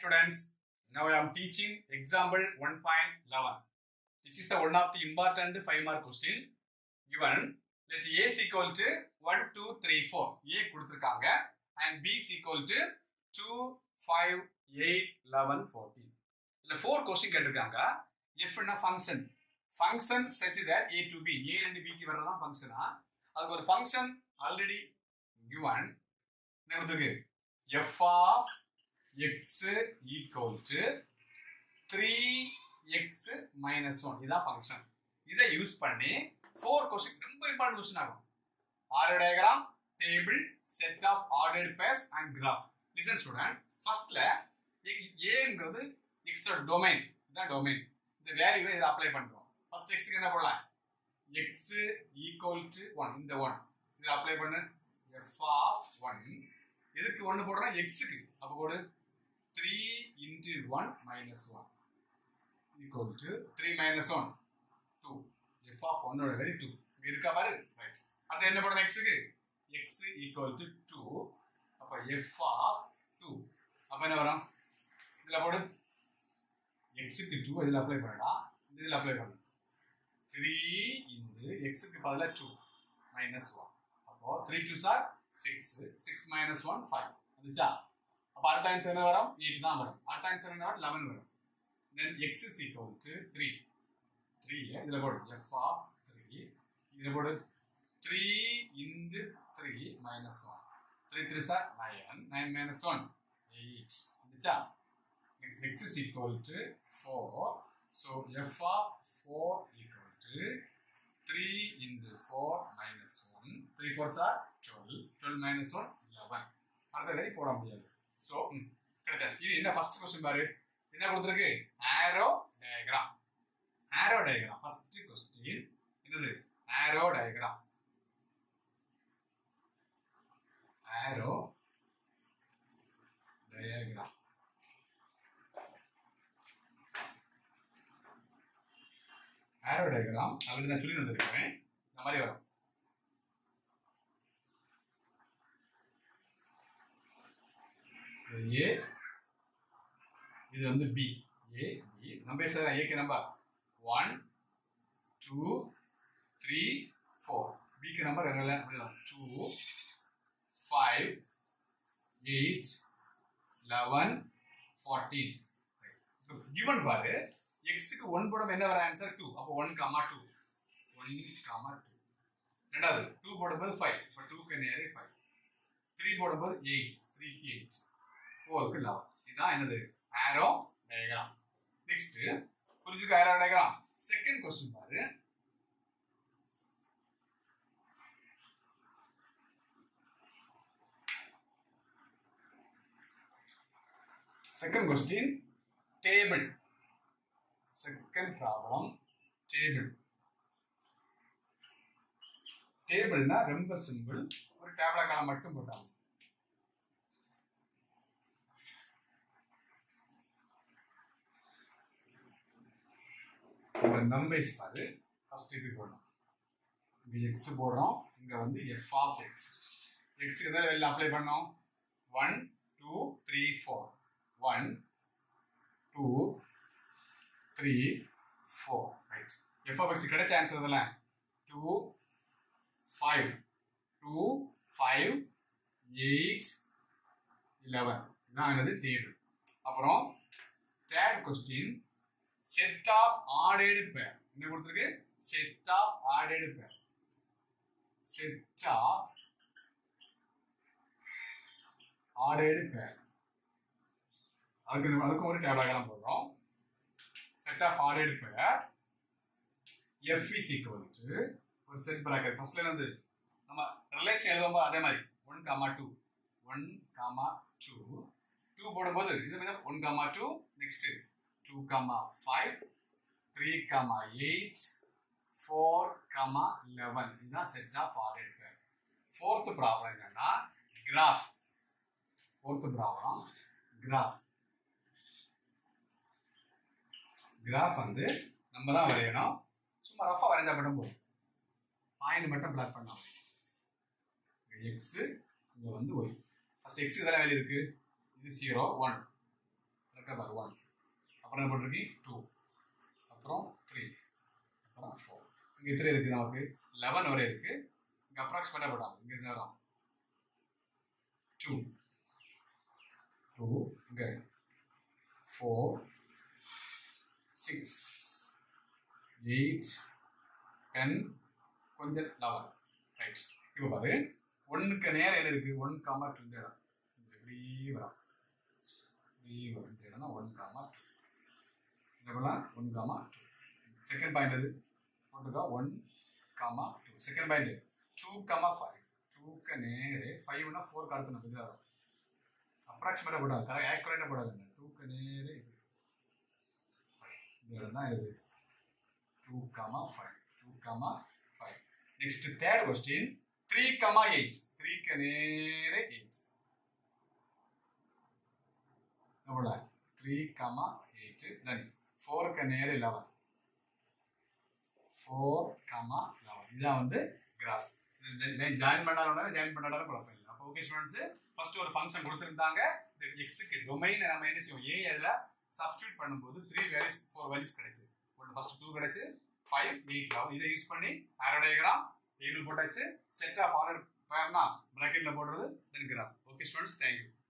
students. Now I am teaching example 1.11. This is the one of the important 5 mark question. Given let A is equal to 1, 2, 3, 4. A கொடுத்திருக்காங்க and B is equal to 2, 5, 8, 11, 14. இதுல 4 question கேட்டிருக்காங்க F என்ன function function such that A to B A and B க்கு வர்றதான் ஃபங்க்ஷனா அதுக்கு ஒரு function already given என்ன கொடுத்துருக்கு f of x equal to 3x minus 1 இதான் ஃபங்க்ஷன் இதை யூஸ் பண்ணி ஃபோர் கொஸ்டின் ரொம்ப இம்பார்ட்டன்ட் கொஸ்டின் ஆகும் order diagram table set of ordered pairs and graph listen student ஃபர்ஸ்ட்ல ஏங்கிறது எக்ஸோட டொமைன் இதான் டொமைன் இந்த வேல்யூவை இதை அப்ளை பண்றோம் ஃபர்ஸ்ட் எக்ஸுக்கு என்ன போடலாம் எக்ஸ் ஈக்குவல் டு ஒன் இந்த ஒன் இதை அப்ளை பண்ணு எஃப் ஆஃப் ஒன் எதுக்கு ஒன்று போடுறோம் எக்ஸுக்கு அப்போ போடு three into one minus one equal to three minus one two f of ஒன்னோட வெரி டூ இங்கே இருக்கா பாரு ரைட் அடுத்து என்ன போடணும் எக்ஸுக்கு எக்ஸ் ஈக்குவல் டு டூ அப்போ எஃப் ஆஃப் டூ அப்போ என்ன வரும் இதில் போடு எக்ஸுக்கு டூ இதில் அப்ளை பண்ணடா இந்த இதில் அப்ளை பண்ணு த்ரீ இன்டு எக்ஸுக்கு பதிலாக டூ மைனஸ் ஒன் அப்போ three two sir six six minus one five வந்துச்சா அப்போ அடுத்த ஆன்சர் என்ன வரும் எயிட் தான் வரும் அடுத்த ஆன்சர் என்ன வரும் லெவன் வரும் then x is equal to three three இதில் போடு எஃப் ஆஃப் த்ரீ இதில் போடு three into three minus one three three sir nine nine minus one eight வந்துச்சா next x is equal to four so f of four equal to three into four minus one three four sir twelve twelve minus one eleven அடுத்த வரை போட முடியாது so கிடைச்சாச்சு இது என்ன first question பாரு என்ன கொடுத்துருக்கு arrow diagram arrow diagram first question என்னது arrow diagram arrow diagram arrow diagram already நான் சொல்லி தந்திருக்கிறேன் இந்த மாதிரி வரும் ஏ இது வந்து பி ஏ பி நம்ம சார் ஏக்கு number one two three four பிக்கு நம்பர் எங்கெல்லாம் two five eight eleven fourteen given பாரு எக்ஸுக்கு ஒன் போடும் என்ன வர ஆன்சர் டூ அப்போ one comma two one comma two ரெண்டாவது டூ போடும்போது ஃபைவ் இப்போ டூக்கு நேரே ஃபைவ் த்ரீ போடும்போது எயிட் த்ரீக்கு எயிட் ஃபோருக்கு லெவன் இதுதான் என்னது ஆரோ டயக்ராம் நெக்ஸ்ட் புரிஞ்சுக்க ஆரோ டயக்ராம் செகண்ட் கொஸ்டின் பாரு second question table second problem table டேபிள்னா ரொம்ப சிம்பிள் ஒரு டேப்லெட் காலம் மட்டும் போட்டாங்க ஒரு நம்பர்ஸ் பாரு ஃபர்ஸ்ட் இது போடணும் இங்க எக்ஸ் போடுறோம் இங்க வந்து எஃப் ஆஃப் எக்ஸ் எக்ஸுக்கு தான் வெளில அப்ளை பண்ணோம் one two three four one two three four right f of x கிடைச்ச ஆன்சர் இதெல்லாம் two five two five eight eleven இதான் என்னது டேபிள் அப்புறம் third question set of ordered pair என்ன கொடுத்துருக்கு set of ordered pair set of ordered pair அதுக்கு அதுக்கும் ஒரு டேபிளாக போடுறோம் set of ordered pair f is equal to ஒரு செட் பிராக்கெட் ஃபர்ஸ்ட்ல வந்து நம்ம ரிலேஷன் எழுதும்போது அதே மாதிரி one comma two one comma two two போடும்போது இது வந்து one comma two next two comma five three comma eight four comma eleven இதுதான் set of order pair fourth problem என்னன்னா graph fourth problem graph graph வந்து நம்ம தான் வரையணும் சும்மா ரஃபாக வரைஞ்சா மட்டும் போதும் பாயிண்ட் மட்டும் பிளாட் பண்ணலாம் எக்ஸ் இங்கே வந்து ஒய் ஃபர்ஸ்ட் எக்ஸ் இதெல்லாம் வேல்யூ இருக்கு இது ஜீரோ ஒன் கரெக்டாக பாரு ஒன் அப்புறம் என்ன போட்டிருக்கீங்க டூ அப்புறம் த்ரீ அப்புறம் ஃபோர் இங்கே எத்தனை இருக்குது நமக்கு லெவன் வரை இருக்குது இங்கே அப்ராக்சிமேட்டாக போட்டாங்க இங்கே இருந்து வரும் டூ டூ இங்கே ஃபோர் சிக்ஸ் எயிட் டென் கொஞ்சம் லெவன் ரைட் இப்போ பாரு ஒன்றுக்கு நேரம் என்ன இருக்குது ஒன் காமா டூ இந்த இடம் இந்த இப்படி வரும் இப்படி வரும் இந்த இடம் தான் ஒன் காமா டூ இதெல்லாம் one comma two second point அது போட்டுக்கோ one comma two second point two comma five டூக்கு நேரு ஃபைவ்னா ஃபோருக்கு அடுத்து நம்ம இதாக வரும் அப்ராக்சிமேட்டாக போடாது கரெக்ட் ஆக்யூரேட்டாக போடாது டூக்கு நேரு இந்த இடம் தான் இது two comma five two comma five next third question three comma eight த்ரீக்கு நேர எயிட் எவ்வளோ த்ரீ கமா எயிட் தென் ஃபோருக்கு நேர லெவன் ஃபோர் கமா லெவன் இதுதான் வந்து கிராஃப் ஜாயின் பண்ணாலும் ஜாயின் பண்ணாலும் குழப்பம் இல்லை அப்போ ஓகே ஸ்டூடெண்ட்ஸ் ஃபர்ஸ்ட் ஒரு ஃபங்க்ஷன் கொடுத்துருந்தாங்க இந்த எக்ஸுக்கு டொமைன் நம்ம என்ன செய்வோம் ஏ அதில் சப்ஸ்டியூட் பண்ணும்போது த்ரீ வேல்யூஸ் ஃபோர் வேல்யூஸ் கிடைச்சு ஒன்று ஃபர்ஸ்ட் டூ கிடைச்சு ஃபைவ் எயிட் லெவன் இதை யூஸ் பண்ணி ஆரோ டயக்ராம் டேபிள் போட்டாச்சு செட் ஆஃப் ஆர்டர் பேர்னா ப்ராக்கெட்டில் போடுறது then graph okay students thank you